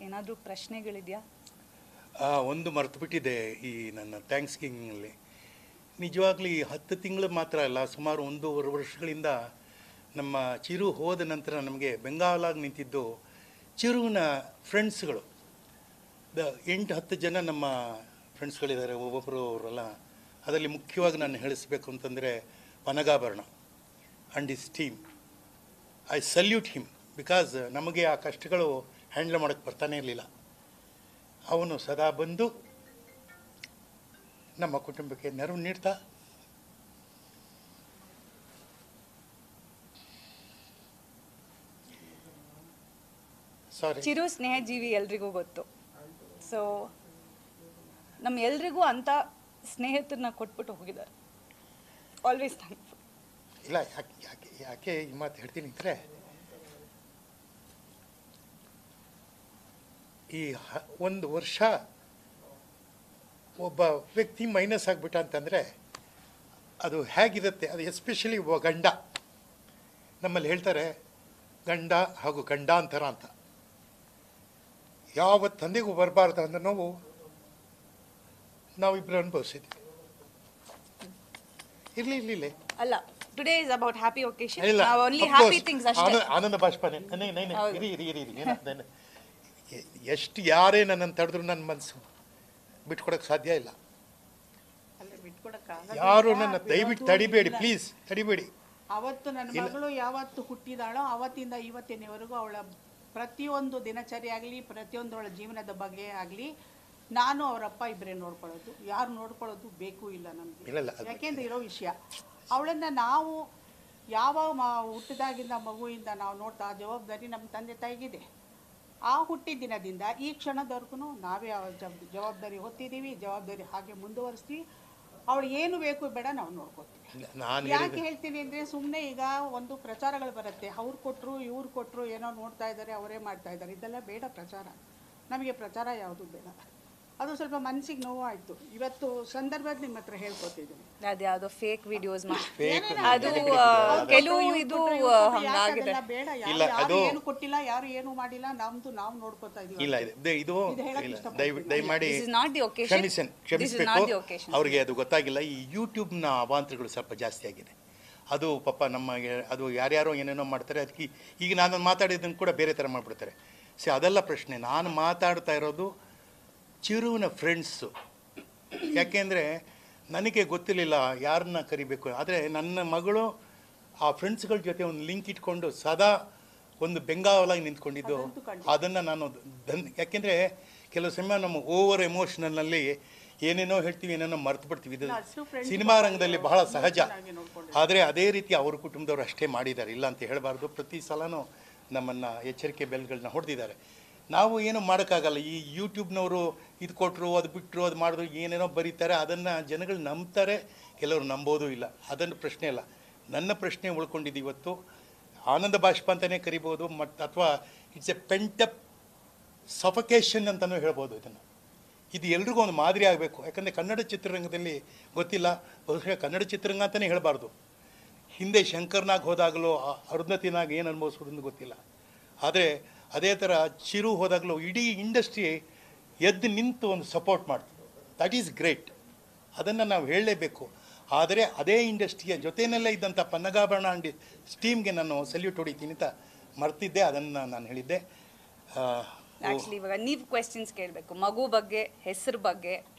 ಏನಾದರೂ ಪ್ರಶ್ನೆಗಳಿದೆಯಾ ಆ, ಒಂದು ಮರೆತು ಬಿಟ್ಟಿದೆ ಈ ನನ್ನ ಥ್ಯಾಂಕ್ಸ್ ಗಿವಿಂಗ್ನಲ್ಲಿ ನಿಜವಾಗ್ಲೂ ಈ ಹತ್ತು ತಿಂಗಳು ಮಾತ್ರ ಅಲ್ಲ ಸುಮಾರು ಒಂದೂವರೆ ವರ್ಷಗಳಿಂದ ನಮ್ಮ ಚಿರು ಹೋದ ನಂತರ ನಮಗೆ ಬೆಂಗಾಲಾಗಿ ನಿಂತಿದ್ದು ಚಿರುವಿನ ಫ್ರೆಂಡ್ಸ್ಗಳು ದ ಎಂಟು ಹತ್ತು ಜನ ನಮ್ಮ ಫ್ರೆಂಡ್ಸ್ಗಳಿದ್ದಾರೆ ಒಬ್ಬೊಬ್ಬರು ಅವರೆಲ್ಲ ಅದರಲ್ಲಿ ಮುಖ್ಯವಾಗಿ ನಾನು ಹೇಳಿಸ್ಬೇಕು ಅಂತಂದರೆ Pannagabharana and is team I salute him because ನಮಗೆ ಆ ಕಷ್ಟಗಳು ಹ್ಯಾಂಡಲ್ ಮಾಡೋಕ್ಕೆ ಬರ್ತಾನೆ ಇರಲಿಲ್ಲ ಅವನು ಸದಾ ಬಂದು ನಮ್ಮ ಕುಟುಂಬಕ್ಕೆ ನೆರವು ನೀಡ್ತಾ ಸಾರಿ ಚಿರು ಸ್ನೇಹಜೀವಿ ಎಲ್ರಿಗೂ ಗೊತ್ತು ಸೊ ನಮ್ಮ ಎಲ್ರಿಗೂ ಅಂತ ಸ್ನೇಹಿತರನ್ನ ಕೊಟ್ಬಿಟ್ಟು ಹೋಗಿದ್ದಾರೆ ಆಲ್ವೇಸ್ ಥ್ಯಾಂಕ್ಫುಲ್ ಇಲ್ಲ ಯಾಕೆ ಯಾಕೆ ಯಾಕೆ ಈ ಮಾತು ಹೇಳ್ತೀನಿ ಅಂದರೆ ಈ ಹ- ಒಂದು ವರ್ಷ ಒಬ್ಬ ವ್ಯಕ್ತಿ ಮೈನಸ್ ಆಗಿಬಿಟ್ಟ ಅಂತಂದರೆ ಅದು ಹೇಗಿರುತ್ತೆ ಅದು ಎಸ್ಪೆಷಲಿ ಒಬ್ಬ ಗಂಡ ನಮ್ಮಲ್ಲಿ ಹೇಳ್ತಾರೆ ಗಂಡ ಹಾಗೂ ಗಂಡಾಂತರ ಅಂತ ಯಾವ ತಂದೆಗೂ ಬರಬಾರ್ದು ಅನ್ನೋ ನೋವು ನಾವಿಬ್ಬರು ಅನುಭವಿಸಿದ್ವಿ ಇರಲಿ ಇರಲಿ ಅಲ್ಲ today is about happy occasion ಇಲ್ಲ only of happy course. Things ಅಷ್ಟೇ ಆನಂದ- ಆನಂದ ಬಾಷ್ಪನೇ ನೈ ನೈ ನೈ, ಹೌದು. ಇರಿ ಇರಿ ಇರಿ ಇರಿ ಏನ- ಅದನ್ನ- ಎ- ಎಷ್ಟು ಯಾರೇ ನನ್ನನ್ನು ತಡೆದ್ರು ನನ್ನ ಮನಸ್ಸು ಬಿಟ್ಕೊಡಕ್ಕೆ ಸಾಧ್ಯ ಇಲ್ಲ ಅಲ್ಲ ಬಿಟ್ಕೊಡಕ್ಕಾಗಲ್ಲ. ಯಾರು ನನ್ನ ದಯವಿಟ್ಟು ವಿರೋಧ ತಡಿಬೇಡಿ ಇಲ್ಲ. ಪ್ಲೀಸ್ ತಡಿಬೇಡಿ ಅವತ್ತು ನನ್ನ ಇಲ್ಲ. ಮಗಳು ಯಾವತ್ತು ಹುಟ್ಟಿದಾಳೋ ಅವತ್ತಿಂದ ಇವತ್ತಿನವರೆಗೂ ಅವಳ ಪ್ರತಿಯೊಂದು ದಿನಚರಿ ಆಗಲಿ ಪ್ರತಿಯೊಂದು ಅವಳ ಜೀವನದ ಬಗ್ಗೆ ಆಗಲಿ ನಾನು ಅವರಪ್ಪ ಇಬ್ಬರೇ ನೋಡ್ಕೊಳ್ಳೋದು ಯಾರು ನೋಡ್ಕೊಳ್ಳೋದು ಬೇಕು ಇಲ್ಲ ನಮಗೆ ಇಲ್ಲ, ಇಲ್ಲ, ಅದು- ಯಾಕೆಂದ್ರೆ ಇರೋ ವಿಷಯ ಅವಳನ್ನ ನಾವು ಯಾವ ಮ ಹುಟ್ಟಿದಾಗಿಂದ ಮಗುವಿಂದ ನಾವು ನೋಡ್ತಾ ಆ ಜವಾಬ್ದಾರಿ ನಮ್ಮ ತಂದೆ ತಾಯಿಗಿದೆ ಆ ಹುಟ್ಟಿದ ದಿನದಿಂದ ಈ ಕ್ಷಣದವರೆಗೂ ನಾವೇ ಅವಳ ಜವಾಬ್ ಜವಾಬ್ದಾರಿ ಹೊತ್ತಿದ್ದೀವಿ ಜವಾಬ್ದಾರಿ ಹಾಗೆ ಮುಂದುವರಿಸ್ತೀವಿ ಅವಳು ಏನು ಬೇಕು ಬೇಡ ನಾವು ನೋಡ್ಕೊತೀವಿ ನಾನು ಯಾಕೆ ಹೇಳಿದ ಹೇಳ್ತೀನಿ ಅಂದ್ರೆ ಸುಮ್ಮನೆ ಈಗ ಒಂದು ಪ್ರಚಾರಗಳು ಬರುತ್ತೆ ಅವ್ರು ಕೊಟ್ಟರು ಇವ್ರು ಕೊಟ್ಟರು ಏನೋ ನೋಡ್ತಾ ಇದ್ದಾರೆ ಅವರೇ ಮಾಡ್ತಾ ಇದ್ದಾರೆ ಇದೆಲ್ಲ ಬೇಡ ಪ್ರಚಾರ ನಮಗೆ ಪ್ರಚಾರ ಯಾವುದು ಬೇಡ ಅದು ಸ್ವಲ್ಪ ಮನಸ್ಸಿಗೆ ನೋವಾಯಿತು ಇವತ್ತು ಸಂದರ್ಭದ ನಿಮ್ಮ ಹತ್ರ ಹೇಳ್ಕೊತಿದ್ದೀನಿ ಅದ್ಯಾವುದೋ ಫೇಕ್ ವಿಡಿಯೋಸ್ Fake ಅದು video ಆ, ಅದು- ಕೆಲವು ಇವ್ರು ಇದು ಕೊಟ್ರು, ಇವ್ರು ಕೊಟ್ರು, ಯಾಕೆ ಹಂಗಾಗಿದೆ ಅದೆಲ್ಲ ಬೇಡ ಯಾರು ಇಲ್ಲ, ಯಾರು ಅದು- ಏನು ಕೊಟ್ಟಿಲ್ಲ ಯಾರು ಏನು ಮಾಡಿಲ್ಲ ನಮ್ದು ನಾವು ನೋಡ್ಕೊತಾ ಇದೀವಿ ಇಲ್ಲ ಇದೆ ಇದು- ಇದು ಇದು ಹೇಳಕ್ ಇಲ್ಲ ಇಷ್ಟಪಡ್ತೀನಿ. ದಯವಿಟ್ಟು ದಯಮಾಡಿ This is not the occasion. ಕ್ಷಮಿಸನ್ This is not the ಕ್ಷಮಿಸಬೇಕು occasion. ಅವ್ರಿಗೆ ಅದು ಗೊತ್ತಾಗಿಲ್ಲ ಈ ಯೂಟ್ಯೂಬ್ನ ಅವಾಂತರಗಳು ಸ್ವಲ್ಪ ಜಾಸ್ತಿ ಆಗಿದೆ ಅದು ಪಾಪ ನಮಗೆ ಅದು ಯಾರ್ಯಾರೋ ಏನೇನೋ ಮಾಡ್ತಾರೆ ಅದಕ್ಕೆ ಈಗ ನಾನು ಮಾತಾಡಿದ್ದನ್ನು ಕೂಡ ಬೇರೆ ಥರ ಮಾಡಿಬಿಡ್ತಾರೆ ಸೊ ಅದೆಲ್ಲ ಪ್ರಶ್ನೆ ನಾನು ಮಾತಾಡ್ತಾ ಇರೋದು ಚಿರುವಿನ ಫ್ರೆಂಡ್ಸು ಯಾಕೆಂದರೆ ನನಗೆ ಗೊತ್ತಿರಲಿಲ್ಲ ಯಾರನ್ನ ಕರಿಬೇಕು ಆದರೆ ನನ್ನ ಮಗಳು ಆ ಫ್ರೆಂಡ್ಸ್ಗಳ ಜೊತೆ ಒಂದು ಲಿಂಕ್ ಇಟ್ಕೊಂಡು ಸದಾ ಒಂದು ಬೆಂಗಾವಲಾಗಿ ನಿಂತ್ಕೊಂಡಿದ್ದು ಅದಂತೂ ಖಂಡಿತ. ಅದನ್ನು ನಾನು ಧನ್ ಯಾಕೆಂದರೆ ಕೆಲವು ಸಮಯ ನಮ್ಮ ಓವರ್ ಎಮೋಷನಲ್ನಲ್ಲಿ ಏನೇನೋ ಹೇಳ್ತೀವಿ ಏನೇನೋ ಮರ್ತು ಬಿಡ್ತೀವಿ ಇದು ಇಲ್ಲ, ಅಷ್ಟು friends ಸಿನಿಮಾ ರಂಗದಲ್ಲಿ ಬಹಳ ಸಹಜ ಚೆನ್ನಾಗಿ ನೋಡ್ಕೊಂಡಿದ್ದಾರೆ. ಆದರೆ ಅದೇ ರೀತಿ ಅವ್ರ ಕುಟುಂಬದವ್ರು ಅಷ್ಟೇ ಮಾಡಿದ್ದಾರೆ ಇಲ್ಲ ಅಂತ ಹೇಳಬಾರ್ದು ಪ್ರತಿ ಸಲನೂ ನಮ್ಮನ್ನು ಎಚ್ಚರಿಕೆ ಬೆಲ್ಗಳನ್ನ ಹೊಡೆದಿದ್ದಾರೆ ನಾವು ಏನು ಮಾಡೋಕ್ಕಾಗಲ್ಲ ಈ ಯೂಟ್ಯೂಬ್ನವರು ಇದು ಕೊಟ್ಟರು ಅದು ಬಿಟ್ಟರು ಅದು ಮಾಡಿದ್ರು ಏನೇನೋ ಬರೀತಾರೆ ಅದನ್ನು ಜನಗಳು ನಂಬ್ತಾರೆ ಕೆಲವರು ನಂಬೋದು ಇಲ್ಲ ಅದನ್ನು ಪ್ರಶ್ನೆ ಇಲ್ಲ ನನ್ನ ಪ್ರಶ್ನೆ ಉಳ್ಕೊಂಡಿದ್ದು ಇವತ್ತು ಆನಂದ ಬಾಷ್ಪ ಅಂತಲೇ ಕರಿಬೋದು ಮತ್ತು ಅಥವಾ ಇಟ್ಸ್ ಎ ಪೆಂಟಪ್ ಸಫಕೇಶನ್ ಅಂತಲೂ ಹೇಳ್ಬೋದು ಇದನ್ನು ಇದು ಎಲ್ರಿಗೂ ಒಂದು ಮಾದರಿ ಆಗಬೇಕು ಯಾಕಂದರೆ ಕನ್ನಡ ಚಿತ್ರರಂಗದಲ್ಲಿ ಗೊತ್ತಿಲ್ಲ ಬಹುಶಃ ಕನ್ನಡ ಚಿತ್ರರಂಗ ಅಂತಲೇ ಹೇಳಬಾರ್ದು ಹಿಂದೆ ಶಂಕರ್ನಾಗ್ ಹೋದಾಗಲೂ ಆ ಅರುಂಧತಿನಾಗ್ ಏನು ಅನುಭವಿಸೋದು ಅಂತ ಗೊತ್ತಿಲ್ಲ ಆದರೆ ಅದೇ ಥರ ಚಿರು ಹೋದಾಗಲೂ ಇಡೀ ಇಂಡಸ್ಟ್ರಿ ಎದ್ದು ನಿಂತು ಒಂದು ಸಪೋರ್ಟ್ ಮಾಡ್ತು ದಟ್ ಈಸ್ ಗ್ರೇಟ್ ಅದನ್ನು ನಾವು ಹೇಳಲೇಬೇಕು ಆದರೆ ಅದೇ ಇಂಡಸ್ಟ್ರಿಯ ಜೊತೆಯಲ್ಲೇ ಇದ್ದಂಥ ಪನ್ನಗಾಭರಣ ಅಂಡಿ ಸ್ಟೀಮ್ಗೆ ನಾನು ಸಲ್ಯೂಟ್ ಹೊಡಿತೀನಿ ಅಂತ ಮರ್ತಿದ್ದೆ ಅದನ್ನು ನಾನು ಹೇಳಿದ್ದೆ ಆ, ಆಕ್ಚುಲಿ ಇವಾಗ ನೀವು ಕ್ವೆಶನ್ಸ್ ಕೇಳಬೇಕು ಮಗು ಬಗ್ಗೆ ಹೆಸರು ಬಗ್ಗೆ